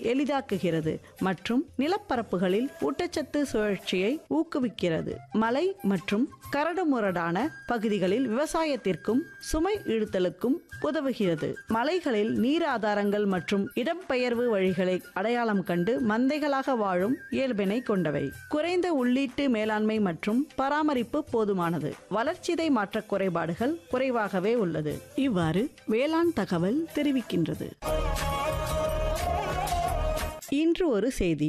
எளிதாக்குகிறது மற்றும் நிலப்பரப்புகளில் ஊட்டச்சத்து சுழற்சியை ஊக்குவிக்கிறது மலை மற்றும் கரடுமுரடான பகுதிகளில் விவசாயத்திற்கும் சுமை இழுத்தலுக்கும் உதவுகிறது மலைகளில் நீர் ஆதாரங்கள் மற்றும் இடம்பெயர்வு வழிகளை அடையாளம் கண்டு மந்தைகளாக வாழும் இயல்பினை கொண்டவை குறைந்த உள்ளீட்டு மேலாண்மை மற்றும் பராமரிப்பு போதுமானது வளர்ச்சிதை மாற்ற குறைபாடுகள் குறைவாகவே உள்ளது இவ்வாறு வேளாண் தகவல் தெரிவிக்கின்றது இன்று ஒரு செய்தி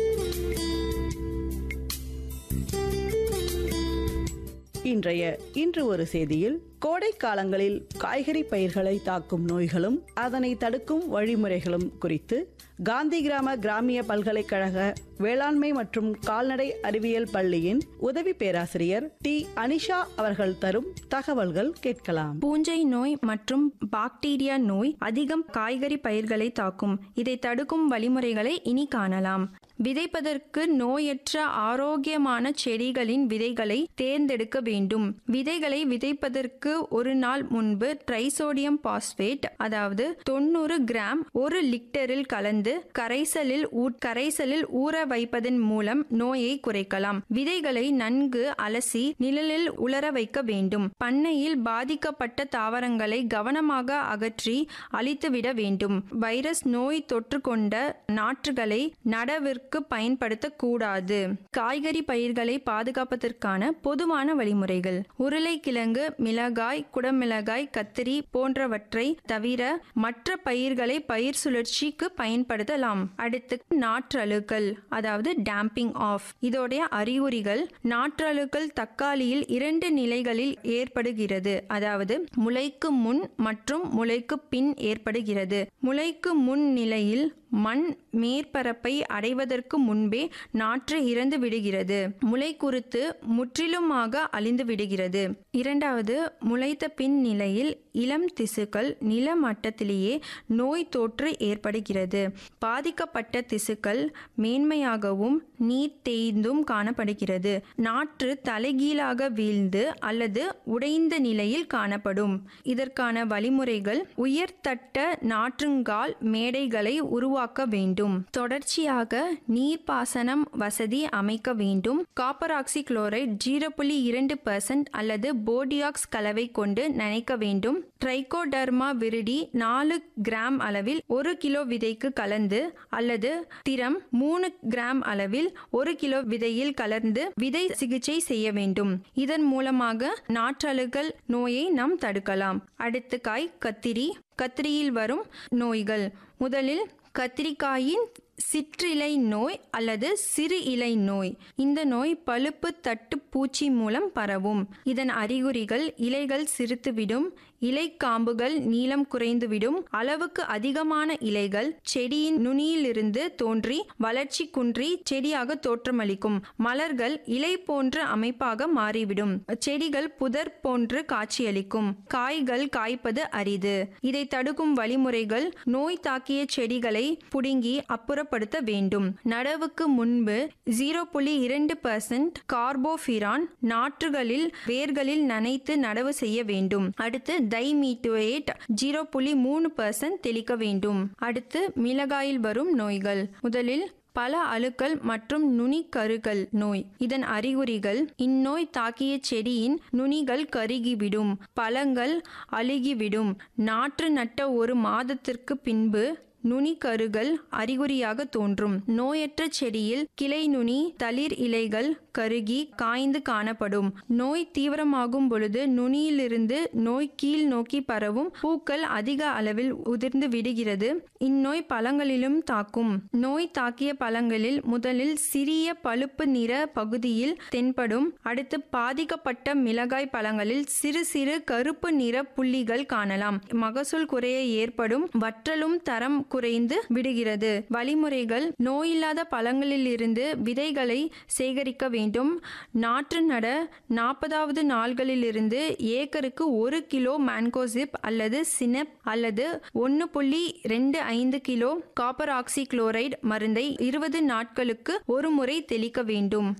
இன்றைய இன்று ஒரு செய்தியில் கோடை காலங்களில் காய்கறி பயிர்களை தாக்கும் நோய்களும் அதனை தடுக்கும் வழிமுறைகளும் குறித்து காந்தி கிராம கிராமிய பல்கலைக்கழக வேளாண்மை மற்றும் கால்நடை அறிவியல் பள்ளியின் உதவி பேராசிரியர் டி அனிஷா அவர்கள் தரும் தகவல்கள் கேட்கலாம் பூஞ்சை நோய் மற்றும் பாக்டீரியா நோய் அதிகம் காய்கறி பயிர்களை தாக்கும் இதை தடுக்கும் வழிமுறைகளை இனி காணலாம் விதைப்பதற்கு நோயற்ற ஆரோக்கியமான செடிகளின் விதைகளை தேர்ந்தெடுக்க வேண்டும் விதைகளை விதைப்பதற்கு ஒரு நாள் முன்பு ட்ரைசோடியம் பாஸ்பேட் அதாவது தொண்ணூறு கிராம் ஒரு லிட்டரில் கலந்து கரைசலில் ஊ- கரைசலில் ஊற வைப்பதன் மூலம் நோயை குறைக்கலாம் விதைகளை நன்கு அலசி நிழலில் உலர வைக்க வேண்டும் பண்ணையில் பாதிக்கப்பட்ட தாவரங்களை கவனமாக அகற்றி அழித்துவிட வேண்டும் வைரஸ் நோய் தொற்று கொண்ட நாற்றுகளை நடவிற்கு பயன்படுத்தக்கூடாது காய்கறி பயிர்களை பாதுகாப்பதற்கான பொதுவான வழிமுறைகள் உருளைக்கிழங்கு மிளகாய் குடமிளகாய் கத்திரி போன்றவற்றை தவிர மற்ற பயிர்களை பயிர் சுழற்சிக்கு பயன்படுத்தலாம் அடுத்து நாற்றழுகல் அதாவது டேம்பிங் ஆஃப் இதோடைய அறிகுறிகள் நாற்றழுகல் தக்காளியில் இரண்டு நிலைகளில் ஏற்படுகிறது அதாவது முளைக்கு முன் மற்றும் முளைக்கு பின் ஏற்படுகிறது முளைக்கு முன் நிலையில் மண் மேற்பரப்பை அடைவதற்கு முன்பே நாற்று இறந்து விடுகிறது முளை குருத்து முற்றிலுமாக அழிந்து விடுகிறது இரண்டாவது முளைத்த பின் நிலையில் இளம் திசுக்கள் நில மட்டத்திலேயே நோய் தொற்று ஏற்படுகிறது பாதிக்கப்பட்ட திசுக்கள் மேன்மையாகவும் நீர் தேய்ந்தும் காணப்படுகிறது நாற்று தலைகீழாக வீழ்ந்து அல்லது உடைந்த நிலையில் காணப்படும் இதற்கான வழிமுறைகள் உயர்தட்ட நாற்றுங்கால் மேடைகளை உருவாக்க வேண்டும் தொடர்ச்சியாக நீர்ப்பாசனம் வசதி அமைக்க வேண்டும் காப்பர் ஆக்சி குளோரைட் ஜீரோ புள்ளி இரண்டு பர்சன்ட் அல்லது போடியாக்ஸ் கலவை கொண்டு நனைக்க வேண்டும் ட்ரைகோடர்மா விரிடி நாலு கிராம் அளவில் ஒரு கிலோ விதைக்கு கலந்து அல்லது திரம் மூணு கிராம் அளவில் ஒரு கிலோ விதையில் கலந்து விதை சிகிச்சை செய்ய வேண்டும் இதன் மூலமாக நாற்றழுகல் நோயை நாம் தடுக்கலாம் அடுத்து காய் கத்திரி கத்திரியில் வரும் நோய்கள் முதலில் கத்திரிக்காயின் சிற்றிலை நோய் அல்லது சிறு இலை நோய் இந்த நோய் பழுப்பு தட்டு பூச்சி மூலம் பரவும் இதன் அறிகுறிகள் இலைகள் சிறுத்துவிடும் இலை காம்புகள் நீளம் குறைந்துவிடும் அளவுக்கு அதிகமான இலைகள் செடியின் நுனியிலிருந்து தோன்றி வளர்ச்சி குன்றி செடியாக தோற்றமளிக்கும் மலர்கள் இலை போன்ற அமைப்பாக மாறிவிடும் செடிகள் புதர் போன்று காட்சியளிக்கும் காய்கள் காய்ப்பது அரிது இதை தடுக்கும் வழிமுறைகள் நோய் தாக்கிய செடிகளை புடுங்கி அப்புறப்படுத்த வேண்டும் நடவுக்கு முன்பு ஜீரோ புள்ளி இரண்டு பர்சன்ட் கார்போஃபிரான் நாற்றுகளில் வேர்களில் நனைத்து நடவு செய்ய வேண்டும் அடுத்து டைமீட்டோயேட் ஜீரோ புள்ளி மூணு பர்சன்ட் தெளிக்க வேண்டும் அடுத்து மிளகாயில் வரும் நோய்கள் முதலில் பல அழுக்கள் மற்றும் நுனிக்கருகள் நோய் இதன் அறிகுறிகள் இந்நோய் தாக்கிய செடியின் நுனிகள் கருகிவிடும் பழங்கள் அழுகிவிடும் நாற்று நட்ட ஒரு மாதத்திற்கு பின்பு நுனிக்கருகள் அறிகுறியாக தோன்றும் நோயற்ற செடியில் கிளை நுனி தளிர் இலைகள் கருகி காய்ந்து காணப்படும் நோய் தீவிரமாகும் பொழுது நுனியிலிருந்து நோய் கீழ் நோக்கி பரவும் பூக்கள் அதிக அளவில் உதிர்ந்து விடுகிறது இந்நோய் பழங்களிலும் தாக்கும் நோய் தாக்கிய பழங்களில் முதலில் சிறிய பழுப்பு நிற பகுதியில் தென்படும் அடுத்து பாதிக்கப்பட்ட மிளகாய் பழங்களில் சிறு சிறு கருப்பு நிற புள்ளிகள் காணலாம் மகசூல் குறைய ஏற்படும் வற்றலும் தரம் குறைந்து விடுகிறது வழிமுறைகள் நோயில்லாத பழங்களில் இருந்து விதைகளை சேகரிக்க வேண்டும் நாற்று நட நாற்பதாவது நாள்களிலிருந்து ஏக்கருக்கு ஒரு கிலோ மேன்கோசிப் அல்லது சினப் அல்லது ஒன்று புள்ளி ரெண்டு ஐந்து கிலோ காப்பர் ஆக்சி குளோரைடு மருந்தை இருபது நாட்களுக்கு ஒரு முறை தெளிக்க வேண்டும்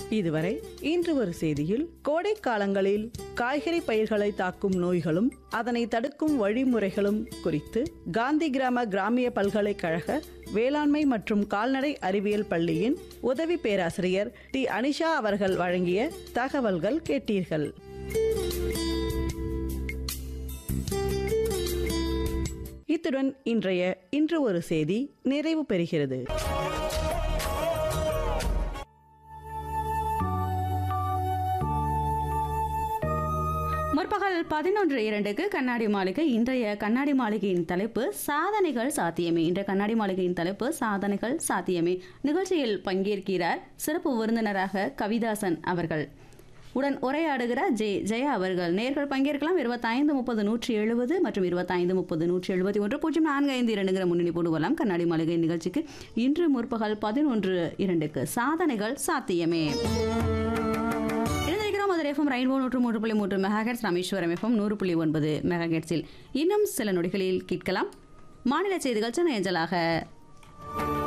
இதுவரை இன்று ஒரு செய்தியில் கோடை காலங்களில் காய்கறி பயிர்களை தாக்கும் நோய்களும் அதனை தடுக்கும் வழிமுறைகளும் குறித்து காந்தி கிராம கிராமிய பல்கலைக்கழக வேளாண்மை மற்றும் கால்நடை அறிவியல் பள்ளியின் உதவி பேராசிரியர் டி அனிஷா அவர்கள் வழங்கிய தகவல்கள் கேட்டீர்கள் இத்துடன் இன்றைய இன்று ஒரு செய்தி நிறைவு பெறுகிறது முற்பகல் பதினொன்று இரண்டுக்கு கண்ணாடி மாளிகை இன்றைய கண்ணாடி மாளிகையின் தலைப்பு சாதனைகள் சாத்தியமே இன்றைய கண்ணாடி மாளிகையின் தலைப்பு சாதனைகள் சாத்தியமே நிகழ்ச்சியில் பங்கேற்கிறார் சிறப்பு விருந்தினராக கவிதாசன் அவர்கள் உடன் உரையாடுகிறார் ஜே ஜெயா அவர்கள் நேர்கள் பங்கேற்கலாம் இருபத்தைந்து முப்பது நூற்றி எழுபது மற்றும் இருபத்தைந்து முப்பது நூற்றி எழுபத்தி ஒன்று பூஜ்ஜியம் நான்கு ஐந்து இரண்டுங்கிற முன்னணி போடு வரலாம் கண்ணாடி மாளிகை நிகழ்ச்சிக்கு இன்று முற்பகல் பதினொன்று இரண்டுக்கு சாதனைகள் சாத்தியமே இணைந்திருக்கிறோம் மதுரை எஃப்எம் ரெயின்போ நூற்று மூன்று புள்ளி மூன்று மெகாஹெட்ஸ் ராமேஸ்வரம் எஃப்எம் நூறு புள்ளி ஒன்பது மெகாஹெட்ஸில் இன்னும் சில நொடிகளில் கேட்கலாம் மாநில செய்திகள் சென்னை அஞ்சலாக